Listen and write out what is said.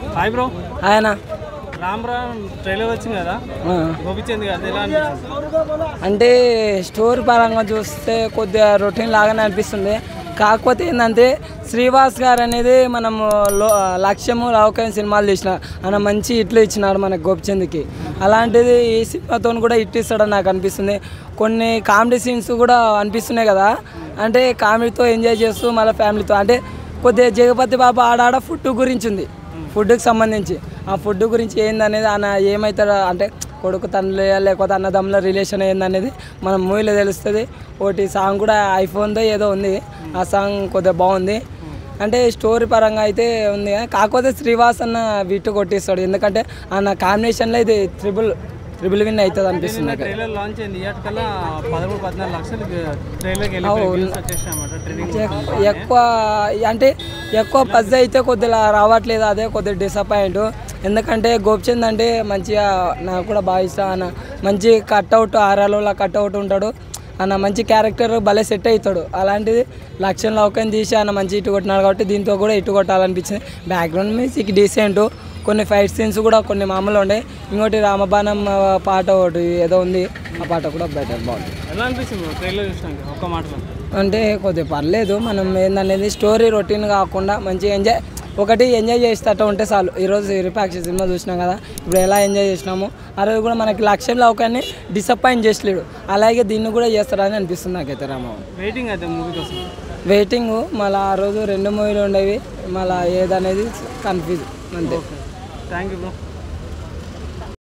hi bro ఆయన Ram Ram trailer వచ్చింది కదా ఆ, గోపిచంద్ కదా ఎలా అనిపించింది అంటే స్టోరీ పరంగా చూస్తే కొద్దిగా రొటీన్ లాగానే అనిపిస్తుంది కాకపోతే ఏంటంటే శ్రీవాస్ గారు అనేది మనము లో లక్ష్యము లవకం సినిమాలు తీసిన ఆయన మంచి ఇట్లు ఇచ్చినాడు మనకు గోపిచంద్కి అలాంటిది ఈ సినిమాతో కూడా హిట్ ఇస్తాడని నాకు అనిపిస్తుంది కొన్ని కామెడీ సీన్స్ కూడా అనిపిస్తున్నాయి కదా అంటే కామెడీతో ఎంజాయ్ చేస్తూ మళ్ళీ ఫ్యామిలీతో అంటే కొద్దిగా జగపతి బాబు ఆడాడ ఫుడ్ గురించి ఉంది ఫుడ్కి సంబంధించి ఆ ఫుడ్ గురించి ఏందనేది ఆయన ఏమవుతాడో అంటే కొడుకు తండ్రి లేకపోతే అన్నదమ్ముల రిలేషన్ ఏందనేది మనం మూవీలో తెలుస్తుంది ఒకటి సాంగ్ కూడా ఐఫోన్తో ఏదో ఉంది ఆ సాంగ్ కొద్దిగా బాగుంది అంటే స్టోరీ పరంగా అయితే ఉంది కానీ కాకపోతే శ్రీవాస్ అన్న విట్టు కొట్టిస్తాడు ఎందుకంటే ఆయన కాంబినేషన్లో ఇది త్రిబుల్ త్రిబుల్ విన్ అవుతుంది అనిపిస్తుంది నాకు ట్రైలర్ లాంచ్ అయింది ఇయటికల్లా పదమూడు పద్నాలుగు లక్షలు ట్రైలర్కి వెళ్ళిపోయి views వచ్చేసినాయి అన్నమాట ట్రెండింగ్ ఎక్- ఎక్కువ అంటే ఎక్కువ పజ్ అయితే కొద్దిగా రావట్లేదు అదే కొద్దిగా డిసప్పాయింట్ ఎందుకంటే గోపిచంద్ అంటే మంచిగా నాకు కూడా బాగా ఇష్టం అన్న మంచి కట్అవుట్ ఆరాలలో కట్అవుట్ ఉంటాడు అన్న మంచి క్యారెక్టర్ భలే సెట్ అవుతాడు అలాంటిది లక్ష్యం లౌకం తీసి అన్న మంచి ఇటు కొట్టినాడు కాబట్టి దీంతో కూడా ఇటు కొట్టాలనిపించింది బ్యాక్గ్రౌండ్ మ్యూజిక్ డీసెంట్ కొన్ని ఫైట్ సీన్స్ కూడా కొన్ని మామూలు ఉండే ఇంకోటి రామబాణం ఆ, పాట ఒకటి ఏదో ఉంది ఆ పాట కూడా బెటర్ బాగుంది ఎలా అనిపిస్తుంది బ్రో ట్రైలర్ చూసినాక ఒక్క మాటలో అంటే కొద్దిగా పర్లేదు మనం ఏందనేది స్టోరీ రొటీన్ కాకుండా మంచిగా ఎంజాయ్ ఒకటి ఎంజాయ్ చేసేటట్టు ఉంటే చాలు ఈరోజు విరూపాక్ష సినిమా చూసినాం కదా ఇప్పుడు ఎలా ఎంజాయ్ చేసినాము ఆ రోజు కూడా మనకి లక్ష్యం లౌకాన్ని డిసప్పాయింట్ చేసలేడు అలాగే దీన్ని కూడా చేస్తారని అనిపిస్తుంది నాకైతే రామబాబు వెయిటింగ్ అయితే మూవీ కోసం వెయిటింగ్ మళ్ళీ ఆ రోజు రెండు మూవీలు ఉండేవి మళ్ళీ ఏదనేది కన్ఫ్యూజ్ అంతే థ్యాంక్ యూ బ్రో